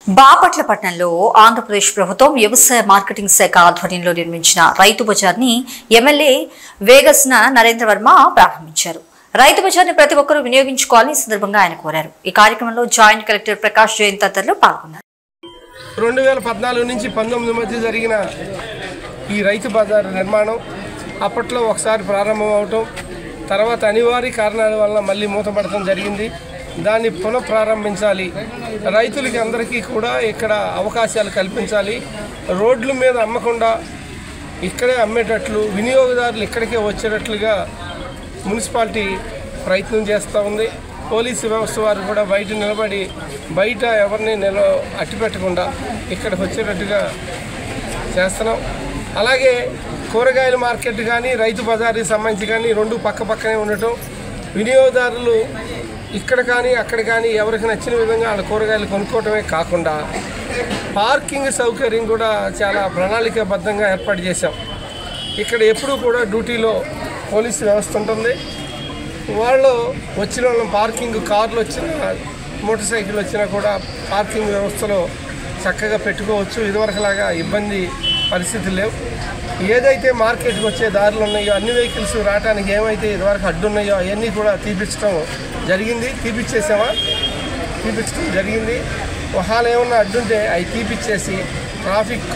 బాపట్ల పట్టణంలో ఆంధ్రప్రదేశ్ ప్రభుత్వం వ్యవసాయ మార్కెటింగ్ శాఖ ఆధ్వర్యంలో నిర్మించిన రైతు బజార్ని ఎమ్మెల్యే వేగస్న నరేంద్ర వర్మ ప్రారంభించారు రైతు బజార్ని ప్రతి ఒక్కరూ వినియోగించుకోవాలని ఈ సందర్భంగా ఆయన కోరారు ఈ కార్యక్రమంలో జాయింట్ కలెక్టర్ ప్రకాష్ జైన్ తదితరులు పాల్గొన్నారు రెండు వేల పద్నాలుగు నుంచి పంతొమ్మిది మధ్య జరిగిన ఈ రైతు బజార్ నిర్మాణం అప్పట్లో ఒకసారి ప్రారంభం అవటం తర్వాత అనివార్య కారణాల వల్ల మళ్ళీ మూతపడటం జరిగింది దాన్ని పునఃప్రారంభించాలి రైతులకి అందరికీ కూడా ఇక్కడ అవకాశాలు కల్పించాలి రోడ్ల మీద అమ్మకుండా ఇక్కడే అమ్మేటట్లు వినియోగదారులు ఇక్కడికే వచ్చేటట్లుగా మున్సిపాలిటీ ప్రయత్నం చేస్తూ ఉంది పోలీసు వ్యవస్థ వారు కూడా బయట నిలబడి బయట ఎవరిని నిల అట్టిపెట్టకుండా ఇక్కడికి వచ్చేటట్టుగా చేస్తున్నాం అలాగే కూరగాయల మార్కెట్ కానీ రైతు బజార్కి సంబంధించి కానీ రెండు పక్క పక్కనే ఉండటం వినియోగదారులు ఇక్కడ కానీ అక్కడ కానీ ఎవరికి నచ్చిన విధంగా వాళ్ళ కూరగాయలు కొనుక్కోవటమే కాకుండా పార్కింగ్ సౌకర్యం కూడా చాలా ప్రణాళికాబద్ధంగా ఏర్పాటు చేశాం ఇక్కడ ఎప్పుడూ కూడా డ్యూటీలో పోలీసు వ్యవస్థ ఉంటుంది వాళ్ళు వచ్చిన వాళ్ళని పార్కింగ్ కార్లు వచ్చిన మోటార్ సైకిల్ వచ్చినా కూడా పార్కింగ్ వ్యవస్థలో చక్కగా పెట్టుకోవచ్చు ఇదివరకులాగా ఇబ్బంది పరిస్థితులు లేవు ఏదైతే మార్కెట్కి వచ్చే దారులు ఉన్నాయో అన్ని వెహికల్స్ రావడానికి ఏమైతే ఇదివరకు అడ్డున్నాయో అవన్నీ కూడా తీపించడం జరిగింది తీపిచ్చేసామా తీపించడం జరిగింది ఒకవేళ ఏమన్నా అడ్డుంటే అవి తీపిచ్చేసి ట్రాఫిక్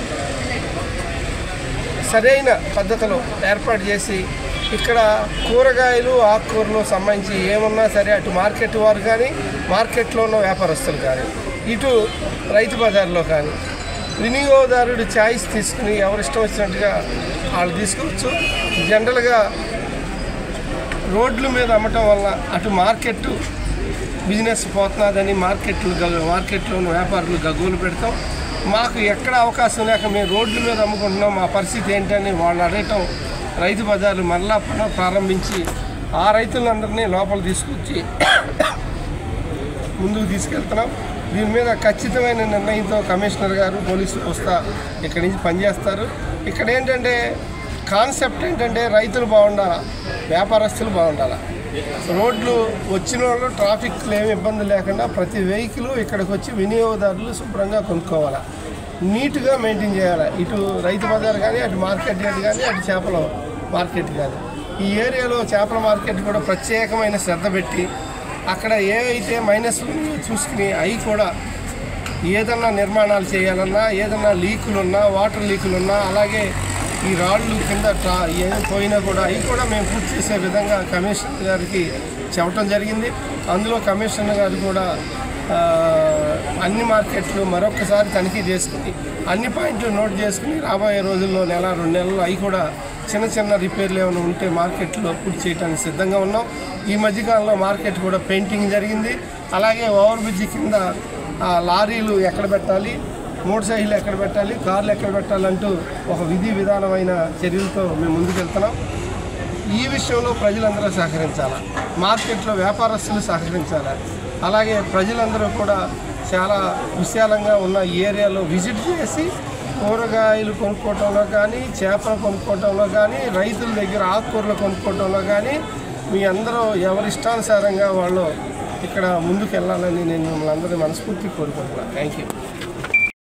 సరైన పద్ధతిలో ఏర్పాటు చేసి ఇక్కడ కూరగాయలు ఆకుకూరలు సంబంధించి ఏమన్నా సరే అటు మార్కెట్ వారు కానీ మార్కెట్లో ఉన్న వ్యాపారస్తులు కానీ ఇటు రైతు బజార్లో కానీ వినియోగదారుడు ఛాయిస్ తీసుకుని ఎవరిష్టం వచ్చినట్టుగా వాళ్ళు తీసుకోవచ్చు జనరల్గా రోడ్ల మీద అమ్మటం వల్ల అటు మార్కెట్ బిజినెస్ పోతున్నదని మార్కెట్లు గ- మార్కెట్లోని వ్యాపారులు గగ్గోలు పెడతాం మాకు ఎక్కడ అవకాశం లేక మేము రోడ్ల మీద అమ్ముకుంటున్నాం మా పరిస్థితి ఏంటని వాళ్ళు అడగటం రైతు బజార్లు మరలా పునః ప్రారంభించి ఆ రైతులందరినీ లోపల తీసుకొచ్చి ముందుకు తీసుకెళ్తున్నాం దీని మీద ఖచ్చితమైన నిర్ణయంతో కమిషనర్ గారు పోలీసు వ్యవస్థ ఇక్కడి నుంచి పనిచేస్తారు ఇక్కడ ఏంటంటే కాన్సెప్ట్ ఏంటంటే రైతులు బాగుండాలా వ్యాపారస్తులు బాగుండాలా రోడ్లు వచ్చిన వాళ్ళు ట్రాఫిక్లో ఏమి ఇబ్బంది లేకుండా ప్రతి వెహికల్ ఇక్కడికి వచ్చి వినియోగదారులు శుభ్రంగా కొనుక్కోవాలి నీట్గా మెయింటైన్ చేయాలి ఇటు రైతు బజార్ కానీ అటు మార్కెట్ యార్డ్ కానీ అటు చేపల మార్కెట్ కానీ ఈ ఏరియాలో చేపల మార్కెట్ కూడా ప్రత్యేకమైన శ్రద్ధ పెట్టి అక్కడ ఏవైతే మైనస్ చూసుకుని అవి కూడా ఏదన్నా నిర్మాణాలు చేయాలన్నా ఏదన్నా లీకులున్నా వాటర్ లీకులున్నా అలాగే ఈ రాళ్ళు కింద ట్రా ఏం పోయినా కూడా అవి కూడా మేము పూర్తి చేసే విధంగా కమిషనర్ గారికి చెప్పడం జరిగింది అందులో కమిషనర్ గారు కూడా ఆ, అన్ని మార్కెట్లు మరొకసారి తనిఖీ చేసుకుని అన్ని పాయింట్లు నోట్ చేసుకుని రాబోయే రోజుల్లో నెల రెండు నెలలు అవి కూడా చిన్న చిన్న రిపేర్లు ఏమైనా ఉంటే మార్కెట్లో పూర్తి చేయడానికి సిద్ధంగా ఉన్నాం ఈ మధ్యకాలంలో మార్కెట్ కూడా పెయింటింగ్ జరిగింది అలాగే ఓవర్ బ్రిడ్జ్ కింద ఆ, లారీలు ఎక్కడ పెట్టాలి మోటార్ సైకిల్ ఎక్కడ పెట్టాలి కార్లు ఎక్కడ పెట్టాలంటూ ఒక విధి విధానమైన చర్యలతో మేము ముందుకెళ్తున్నాం ఈ విషయంలో ప్రజలందరూ సహకరించాలి మార్కెట్లో వ్యాపారస్తులు సహకరించాలి అలాగే ప్రజలందరూ కూడా చాలా విశాలంగా ఉన్న ఈ ఏరియాలో విజిట్ చేసి కూరగాయలు కొనుక్కోవటంలో కానీ చేపలు కొనుక్కోవటంలో కానీ రైతుల దగ్గర ఆకుకూరలు కొనుక్కోవటంలో కానీ మీ అందరూ ఎవరిష్టానుసారంగా వాళ్ళు ఇక్కడ ముందుకు వెళ్ళాలని నేను మిమ్మల్ని అందరినీ మనస్ఫూర్తి కోరుకుంటున్నాను థ్యాంక్ యూ